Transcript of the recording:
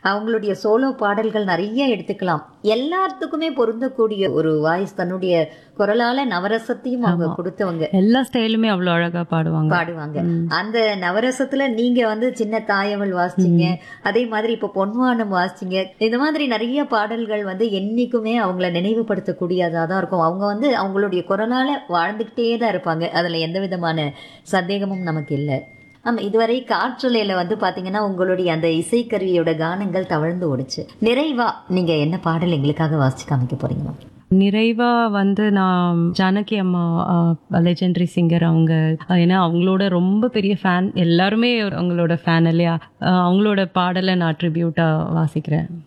அவங்களுடைய சோலோ பாடல்கள் நிறைய எடுத்துக்கலாம் எல்லாத்துக்குமே பொருந்தக்கூடிய ஒரு வாய்ஸ் தன்னுடைய குரலால நவரசத்தையும் அவங்க கொடுத்தவங்க எல்லா ஸ்டைலுமே அவ்வளோ அழகா பாடுவாங்க பாடுவாங்க அந்த நவரசத்துல நீங்க வந்து சின்ன தாயவள் வாசிச்சீங்க அதே மாதிரி இப்ப பொன்வானம் வாசிச்சீங்க இந்த மாதிரி நிறைய பாடல்கள் வந்து என்னைக்குமே அவங்கள நினைவுபடுத்தக்கூடியதா தான் இருக்கும் அவங்க வந்து அவங்களுடைய குரலால வாழ்ந்துகிட்டே தான் இருப்பாங்க அதுல எந்த விதமான சந்தேகமும் நமக்கு இல்லை ஆமா இதுவரை காற்றலையில வந்து பாத்தீங்கன்னா உங்களுடைய அந்த இசைக்கருவியோட கானங்கள் தவழ்ந்து ஓடுச்சு நிறைவா நீங்க என்ன பாடல் எங்களுக்காக வாசிச்சு காமிக்க போறீங்க நிறைவா வந்து நான் ஜானகி அம்மா லெஜெண்டரி சிங்கர் அவங்க அஹ், ஏன்னா அவங்களோட ரொம்ப பெரிய ஃபேன் எல்லாருமே அவங்களோட ஃபேன் இல்லையா அஹ், அவங்களோட பாடலை நான் ட்ரிபியூட்டா வாசிக்கிறேன்